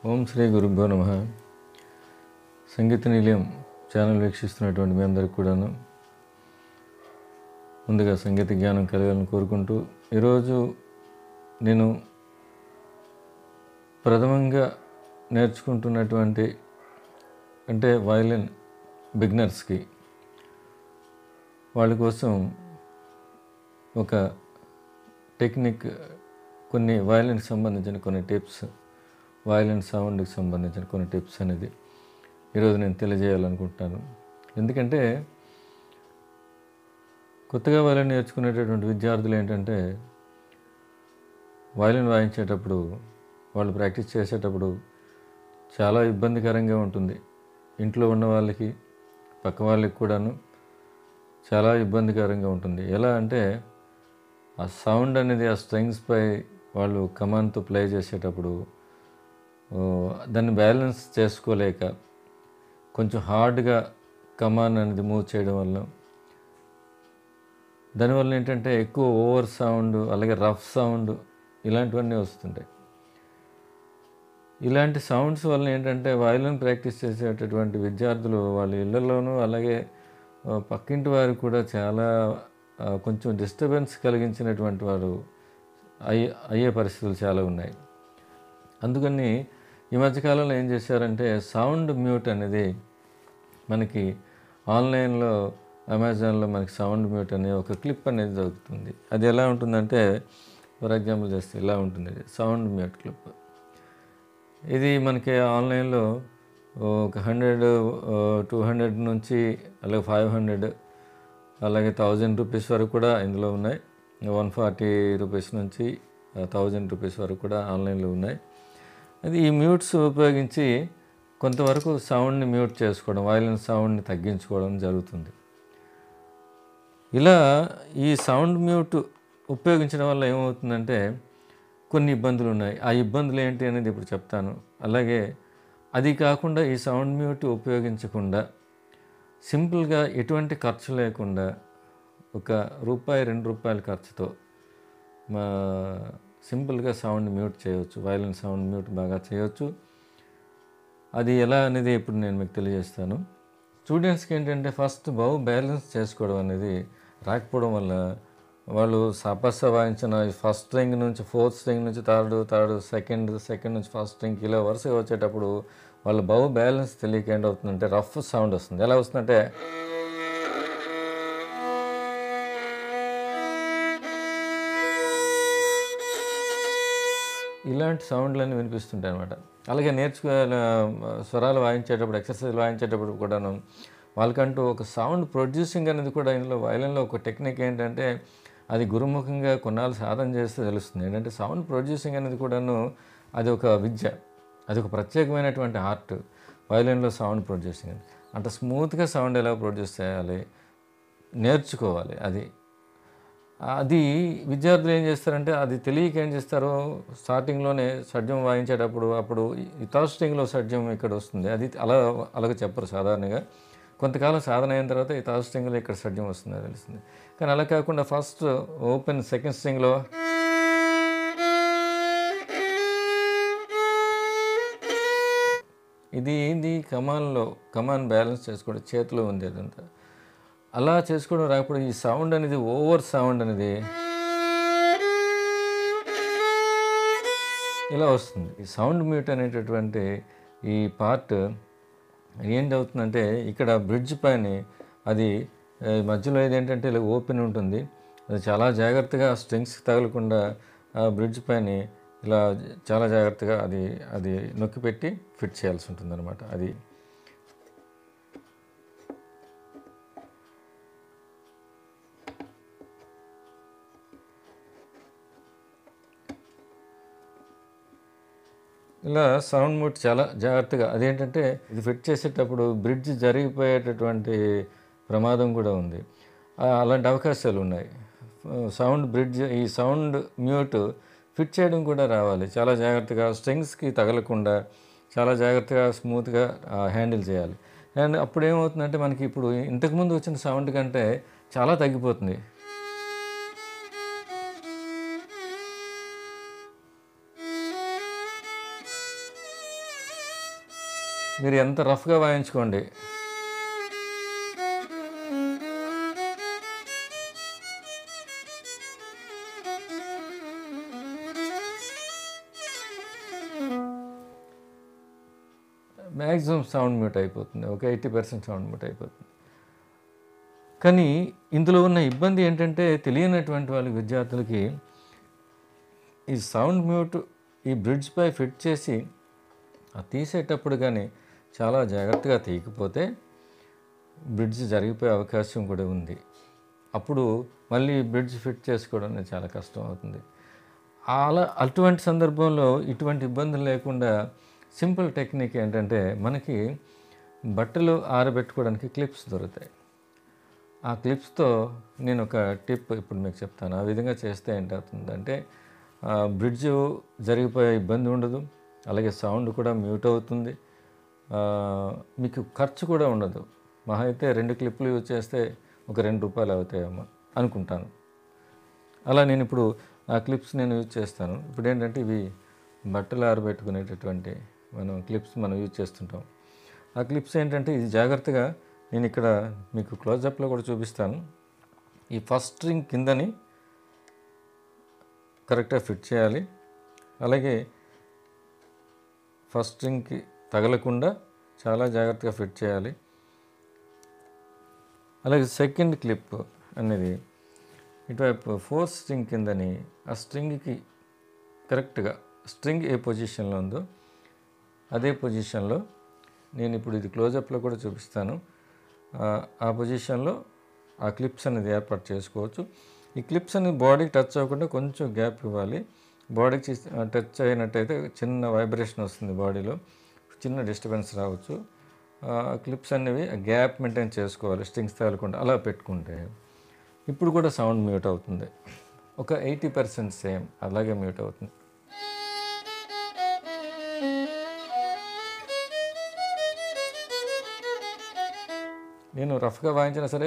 ఓం శ్రీ గురుభ్యో నమ సంగీత నిలయం ఛానల్ వీక్షిస్తున్నటువంటి మీ అందరికి కూడాను ముందుగా సంగీత జ్ఞానం కలగాలని కోరుకుంటూ ఈరోజు నేను ప్రథమంగా నేర్చుకుంటున్నటువంటి అంటే వయలిన్ బిగినర్స్కి వాళ్ళ కోసం ఒక టెక్నిక్ కొన్ని వయలిన్కి సంబంధించిన కొన్ని టిప్స్ వయలిన్ సౌండ్కి సంబంధించిన కొన్ని టిప్స్ అనేది ఈరోజు నేను తెలియజేయాలనుకుంటున్నాను ఎందుకంటే కొత్తగా వయలిన్ నేర్చుకునేటటువంటి విద్యార్థులు ఏంటంటే వయలిన్ వాయించేటప్పుడు వాళ్ళు ప్రాక్టీస్ చేసేటప్పుడు చాలా ఇబ్బందికరంగా ఉంటుంది ఇంట్లో ఉన్న వాళ్ళకి పక్క వాళ్ళకి కూడాను చాలా ఇబ్బందికరంగా ఉంటుంది ఎలా అంటే ఆ సౌండ్ అనేది ఆ స్ట్రింగ్స్పై వాళ్ళు కమాన్తో ప్లే చేసేటప్పుడు ఓ, దాన్ని బ్యాలెన్స్ చేసుకోలేక కొంచెం హార్డ్గా కమాన్ అనేది మూవ్ చేయడం వల్ల దానివల్ల ఏంటంటే ఎక్కువ ఓవర్ సౌండ్ అలాగే రఫ్ సౌండ్ ఇలాంటివన్నీ వస్తుంటాయి ఇలాంటి సౌండ్స్ వల్ల ఏంటంటే వయలిన్ ప్రాక్టీస్ చేసేటటువంటి విద్యార్థులు వాళ్ళ ఇళ్లలోనూ అలాగే ఆ, పక్కింటి వారికి కూడా చాలా ఆ, కొంచెం డిస్టర్బెన్స్ కలిగించినటువంటి వారు అయ్యే అయ్యే పరిస్థితులు చాలా ఉన్నాయి అందుకని ఈ మధ్యకాలంలో ఏం చేశారంటే సౌండ్ మ్యూట్ అనేది మనకి ఆన్లైన్లో అమెజాన్లో మనకి సౌండ్ మ్యూట్ అనే ఒక క్లిప్ అనేది దొరుకుతుంది అది ఎలా ఉంటుందంటే ఫర్ ఎగ్జాంపుల్ చేస్తే ఇలా ఉంటుంది ఇది సౌండ్ మ్యూట్ క్లిప్ ఇది మనకి ఆన్లైన్లో ఒక హండ్రెడ్ టూ హండ్రెడ్ నుంచి అలాగే ఫైవ్ హండ్రెడ్ అలాగే థౌజండ్ రూపీస్ వరకు కూడా ఇందులో ఉన్నాయి వన్ ఫార్టీ రూపీస్ నుంచి థౌజండ్ రూపీస్ వరకు కూడా ఆన్లైన్లో ఉన్నాయి అది ఈ మ్యూట్స్ ఉపయోగించి కొంతవరకు సౌండ్ని మ్యూట్ చేసుకోవడం వైలెన్ సౌండ్ని తగ్గించుకోవడం జరుగుతుంది ఇలా ఈ సౌండ్ మ్యూట్ ఉపయోగించడం వల్ల ఏమవుతుందంటే కొన్ని ఇబ్బందులు ఉన్నాయి ఆ ఇబ్బందులు ఏంటి అనేది ఇప్పుడు చెప్తాను అలాగే అది కాకుండా ఈ సౌండ్ మ్యూట్ ఉపయోగించకుండా సింపుల్గా ఎటువంటి ఖర్చు లేకుండా ఒక రూపాయి రెండు రూపాయల ఖర్చుతో మా సింపుల్గా సౌండ్ మ్యూట్ చేయవచ్చు వైలెన్ సౌండ్ మ్యూట్ బాగా చేయవచ్చు అది ఎలా అనేది ఇప్పుడు నేను మీకు తెలియజేస్తాను స్టూడెంట్స్కి ఏంటంటే ఫస్ట్ బాగు బ్యాలెన్స్ చేసుకోవడం అనేది రాకపోవడం వల్ల వాళ్ళు సపస వాయించిన ఫస్ట్ స్ట్రింగ్ నుంచి ఫోర్త్ స్ట్రింగ్ నుంచి థర్డ్ థర్డ్ సెకండ్ సెకండ్ నుంచి ఫస్ట్ స్ట్రింగ్ ఇలా వరుసగా వచ్చేటప్పుడు వాళ్ళు బాగు బ్యాలెన్స్ తెలియక ఏంటవుతుందంటే రఫ్ సౌండ్ వస్తుంది ఎలా వస్తుందంటే ఇలాంటి సౌండ్లన్నీ వినిపిస్తుంటాయి అనమాట అలాగే నేర్చుకో స్వరాలు వాయించేటప్పుడు ఎక్సర్సైజ్ వాయించేటప్పుడు కూడాను వాళ్ళకంటూ ఒక సౌండ్ ప్రొడ్యూసింగ్ అనేది కూడా ఇందులో వైలెన్లో ఒక టెక్నిక్ ఏంటంటే అది గురుముఖంగా కొన్నాళ్ళు సాధన చేస్తే తెలుస్తుంది ఏంటంటే సౌండ్ ప్రొడ్యూసింగ్ అనేది కూడాను అది ఒక విద్య అది ఒక ప్రత్యేకమైనటువంటి ఆర్ట్ వైలెన్లో సౌండ్ ప్రొడ్యూసింగ్ అంత స్మూత్గా సౌండ్ ఎలా ప్రొడ్యూస్ చేయాలి నేర్చుకోవాలి అది అది విద్యార్థులు ఏం చేస్తారంటే అది తెలియక ఏం చేస్తారో స్టార్టింగ్లోనే సడ్జం వాయించేటప్పుడు అప్పుడు ఈ థర్డ్ స్ట్రింగ్లో సడ్జం ఇక్కడ వస్తుంది అది అలా అలాగ చెప్పరు సాధారణంగా కొంతకాలం సాధన అయిన తర్వాత ఈ థర్డ్ స్ట్రింగ్లో ఇక్కడ సడ్జం వస్తుంది అది తెలుస్తుంది కానీ అలా కాకుండా ఫస్ట్ ఓపెన్ సెకండ్ స్ట్రింగ్లో ఇది ఏంది కమాన్లో కమాన్ బ్యాలెన్స్ చేసుకోవడం చేతిలో ఉంది అదంతా అలా చేసుకోవడం రాకపోవడం ఈ సౌండ్ అనేది ఓవర్ సౌండ్ అనేది ఇలా వస్తుంది ఈ సౌండ్ మ్యూట్ అనేటటువంటి ఈ పార్ట్ ఏంటి అవుతుందంటే ఇక్కడ బ్రిడ్జ్ పైన అది ఆ, మధ్యలో ఇది ఏంటంటే ఇలా ఓపెన్ ఉంటుంది అది చాలా జాగ్రత్తగా స్ట్రింగ్స్ తగలకుండా ఆ బ్రిడ్జ్ పైన ఇలా చాలా జాగ్రత్తగా అది అది నొక్కి పెట్టి ఫిట్ చేయాల్సి ఉంటుంది అనమాట అది ఇలా సౌండ్ మూట్ చాలా జాగ్రత్తగా అదేంటంటే ఇది ఫిట్ చేసేటప్పుడు బ్రిడ్జ్ జరిగిపోయేటటువంటి ప్రమాదం కూడా ఉంది ఆ, అలాంటి అవకాశాలు ఉన్నాయి సౌండ్ బ్రిడ్జ్ ఈ సౌండ్ మ్యూట్ ఫిట్ చేయడం కూడా రావాలి చాలా జాగ్రత్తగా స్ట్రింగ్స్కి తగలకుండా చాలా జాగ్రత్తగా స్మూత్గా హ్యాండిల్ చేయాలి అండ్ అప్పుడు ఏమవుతుందంటే మనకి ఇప్పుడు ఇంతకుముందు వచ్చిన సౌండ్ కంటే చాలా తగ్గిపోతుంది మీరు ఎంత రఫ్గా వాయించుకోండి మ్యాక్సిమం సౌండ్ మ్యూట్ అయిపోతుంది ఒక ఎయిటీ పర్సెంట్ సౌండ్ మ్యూట్ అయిపోతుంది కానీ ఇందులో ఉన్న ఇబ్బంది ఏంటంటే తెలియనటువంటి వాళ్ళ విద్యార్థులకి ఈ సౌండ్ మ్యూట్ ఈ బ్రిడ్జ్ పై ఫిట్ చేసి ఆ తీసేటప్పుడు కానీ చాలా జాగ్రత్తగా తీయకపోతే బ్రిడ్జ్ జరిగిపోయే అవకాశం కూడా ఉంది అప్పుడు మళ్ళీ బ్రిడ్జ్ ఫిట్ చేసుకోవడం అనేది చాలా కష్టం అవుతుంది అలా అటువంటి సందర్భంలో ఇటువంటి ఇబ్బందులు లేకుండా సింపుల్ టెక్నిక్ ఏంటంటే మనకి బట్టలు ఆరబెట్టుకోవడానికి క్లిప్స్ దొరుకుతాయి ఆ క్లిప్స్తో నేను ఒక టిప్ ఇప్పుడు మీకు చెప్తాను ఆ విధంగా చేస్తే ఏంటవుతుందంటే బ్రిడ్జ్ జరిగిపోయే ఇబ్బంది ఉండదు అలాగే సౌండ్ కూడా మ్యూట్ అవుతుంది ఆ, మీకు ఖర్చు కూడా ఉండదు మహా అయితే రెండు క్లిప్లు యూజ్ చేస్తే ఒక రెండు రూపాయలు అవుతాయేమో అనుకుంటాను అలా నేను ఇప్పుడు ఆ క్లిప్స్ నేను యూజ్ చేస్తాను ఇప్పుడు ఏంటంటే ఇవి బట్టలు ఆరబెట్టుకునేటటువంటి మనం క్లిప్స్ మనం యూజ్ చేస్తుంటాం ఆ క్లిప్స్ ఏంటంటే ఇది జాగ్రత్తగా నేను ఇక్కడ మీకు క్లోజప్లో కూడా చూపిస్తాను ఈ ఫస్ట్ స్ట్రింగ్ కిందని కరెక్ట్గా ఫిట్ చేయాలి అలాగే ఫస్ట్ స్ట్రింగ్కి తగలకుండా చాలా జాగ్రత్తగా ఫిట్ చేయాలి అలాగే సెకండ్ క్లిప్ అనేది ఇటువైపు ఫోర్త్ స్ట్రింగ్ కిందని ఆ స్ట్రింగ్కి కరెక్ట్గా స్ట్రింగ్ ఏ పొజిషన్లో ఉందో అదే పొజిషన్లో నేను ఇప్పుడు ఇది క్లోజప్లో కూడా చూపిస్తాను ఆ, ఆ పొజిషన్లో ఆ క్లిప్స్ అనేది ఏర్పాటు చేసుకోవచ్చు ఈ క్లిప్స్ అనేది బాడీకి టచ్ అవ్వకుండా కొంచెం గ్యాప్ ఇవ్వాలి బాడీకి టచ్ అయినట్టయితే చిన్న వైబ్రేషన్ వస్తుంది బాడీలో చిన్న డిస్టర్బెన్స్ రావచ్చు ఆ క్లిప్స్ అనేవి గ్యాప్ మెయింటైన్ చేసుకోవాలి స్ట్రింగ్స్ తగలకుండా అలా పెట్టుకుంటే ఇప్పుడు కూడా సౌండ్ మ్యూట్ అవుతుంది ఒక ఎయిటీ పర్సెంట్ సేమ్ అలాగే మ్యూట్ అవుతుంది నేను రఫ్గా వాయించినా సరే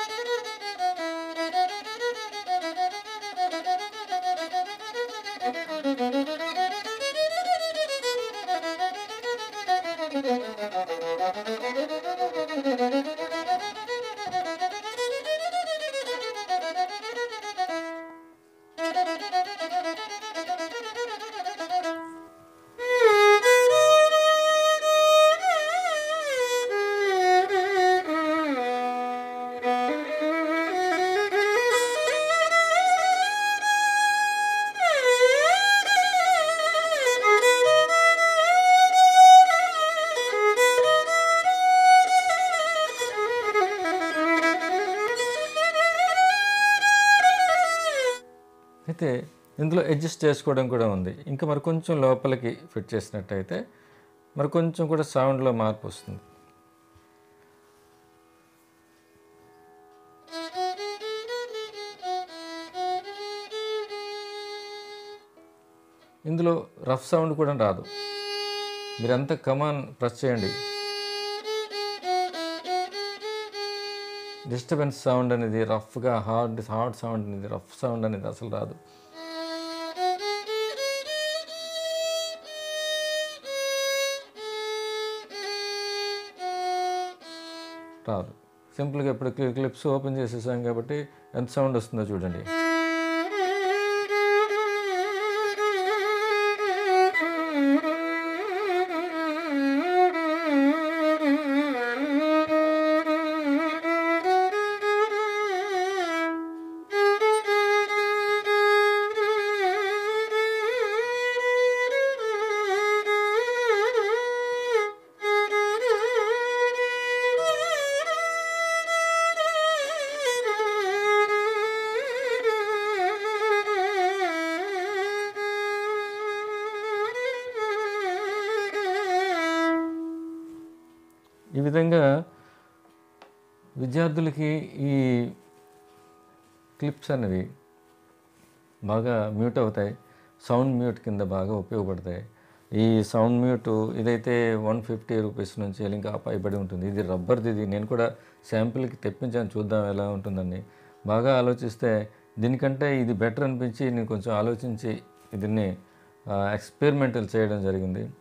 అయితే ఇందులో అడ్జస్ట్ చేసుకోవడం కూడా ఉంది ఇంకా మరి కొంచెం లోపలికి ఫిట్ చేసినట్టయితే మరి కొంచెం కూడా సౌండ్లో మార్పు వస్తుంది ఇందులో రఫ్ సౌండ్ కూడా రాదు మీరంతా కమాన్ ప్రెస్ చేయండి డిస్టర్బెన్స్ సౌండ్ అనేది రఫ్గా హార్డ్ హార్డ్ సౌండ్ అనేది రఫ్ సౌండ్ అనేది అసలు రాదు రాదు సింపుల్గా ఇప్పుడు క్లి- క్లిప్స్ ఓపెన్ చేసేసాం కాబట్టి ఎంత సౌండ్ వస్తుందో చూడండి ఈ విధంగా విద్యార్థులకి ఈ క్లిప్స్ అనేవి బాగా మ్యూట్ అవుతాయి సౌండ్ మ్యూట్ కింద బాగా ఉపయోగపడతాయి ఈ సౌండ్ మ్యూట్ ఇదైతే వన్ ఫిఫ్టీ రూపీస్ నుంచి ఇంకా పైబడి ఉంటుంది ఇది రబ్బర్ది ఇది నేను కూడా శాంపిల్కి తెప్పించాను చూద్దాం ఎలా ఉంటుందని బాగా ఆలోచిస్తే దీనికంటే ఇది బెటర్ అనిపించి నేను కొంచెం ఆలోచించి దీన్ని ఎక్స్పెరిమెంటల్ చేయడం జరిగింది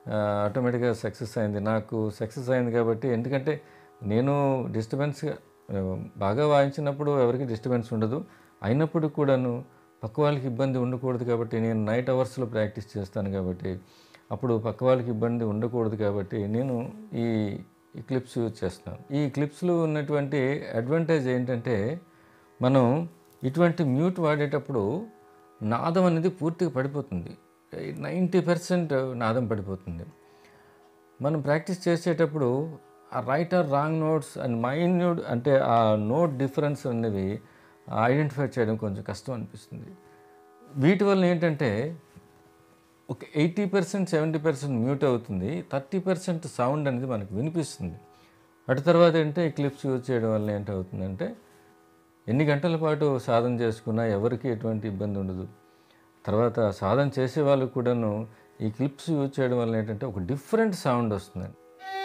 ఆటోమేటిక్గా సక్సెస్ అయింది నాకు సక్సెస్ అయింది కాబట్టి ఎందుకంటే నేను డిస్టర్బెన్స్ బాగా వాయించినప్పుడు ఎవరికి డిస్టర్బెన్స్ ఉండదు అయినప్పుడు కూడాను పక్క వాళ్ళకి ఇబ్బంది ఉండకూడదు కాబట్టి నేను నైట్ అవర్స్లో ప్రాక్టీస్ చేస్తాను కాబట్టి అప్పుడు పక్క వాళ్ళకి ఇబ్బంది ఉండకూడదు కాబట్టి నేను ఈ ఈ క్లిప్స్ యూజ్ చేస్తున్నాను ఈ క్లిప్స్లో ఉన్నటువంటి అడ్వాంటేజ్ ఏంటంటే మనం ఇటువంటి మ్యూట్ వాడేటప్పుడు నాదం అనేది పూర్తిగా పడిపోతుంది నైంటీ పర్సెంట్ నాదం పడిపోతుంది మనం ప్రాక్టీస్ చేసేటప్పుడు ఆ right or wrong notes and minute అంటే ఆ నోట్ డిఫరెన్స్ అనేవి ఐడెంటిఫై చేయడం కొంచెం కష్టం అనిపిస్తుంది వీటి వల్ల ఏంటంటే ఒక eighty percent seventy percent mute అవుతుంది థర్టీ పర్సెంట్ సౌండ్ అనేది మనకు వినిపిస్తుంది అటు తర్వాత ఏంటంటే ఈ క్లిప్స్ యూజ్ చేయడం వల్ల ఏంటవుతుందంటే ఎన్ని గంటల పాటు సాధన చేసుకున్నా ఎవరికి ఎటువంటి ఇబ్బంది ఉండదు తర్వాత సాధన చేసే వాళ్ళకు కూడాను ఈ క్లిప్స్ యూజ్ చేయడం వల్ల ఏంటంటే ఒక డిఫరెంట్ సౌండ్ వస్తుందండి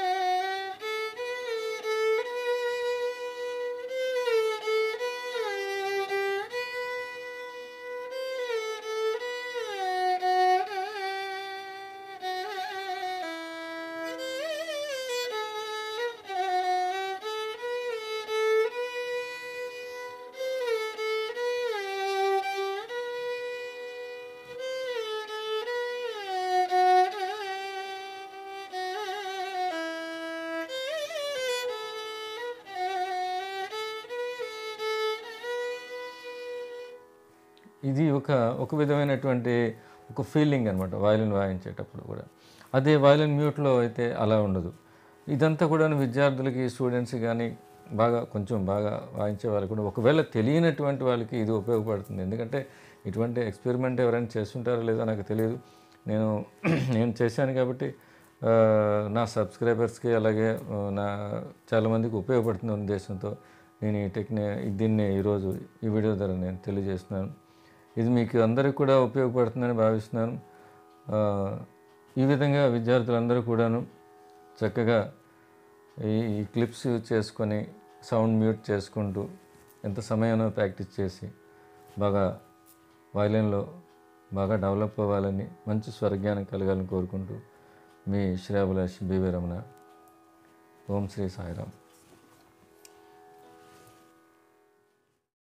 ఇది ఒక ఒక విధమైనటువంటి ఒక ఫీలింగ్ అనమాట వయలిన్ వాయించేటప్పుడు కూడా అదే వయలిన్ మ్యూట్లో అయితే అలా ఉండదు ఇదంతా కూడా విద్యార్థులకి స్టూడెంట్స్ కానీ బాగా కొంచెం బాగా వాయించే వాళ్ళకి కూడా ఒకవేళ తెలియనటువంటి వాళ్ళకి ఇది ఉపయోగపడుతుంది ఎందుకంటే ఇటువంటి ఎక్స్పెరిమెంట్ ఎవరైనా చేస్తుంటారో లేదో నాకు తెలియదు నేను నేను చేశాను కాబట్టి ఆ, నా సబ్స్క్రైబర్స్కి అలాగే ఆ, నా చాలామందికి ఉపయోగపడుతున్న ఉద్దేశంతో నేను ఈ టెక్ని దీన్ని ఈరోజు ఈ వీడియో ద్వారా నేను తెలియజేస్తున్నాను ఇది మీకు అందరికీ కూడా ఉపయోగపడుతుందని భావిస్తున్నాను ఆ, ఈ విధంగా విద్యార్థులందరూ కూడాను చక్కగా ఈ ఈ క్లిప్స్ యూజ్ చేసుకొని సౌండ్ మ్యూట్ చేసుకుంటూ ఎంత సమయమో ప్రాక్టీస్ చేసి బాగా వయలిన్లో బాగా డెవలప్ అవ్వాలని మంచి స్వరజ్ఞానం కలగాలని కోరుకుంటూ మీ శ్రేయాభిలాష్ బీవీ రమణ ఓం శ్రీ సాయిరామ్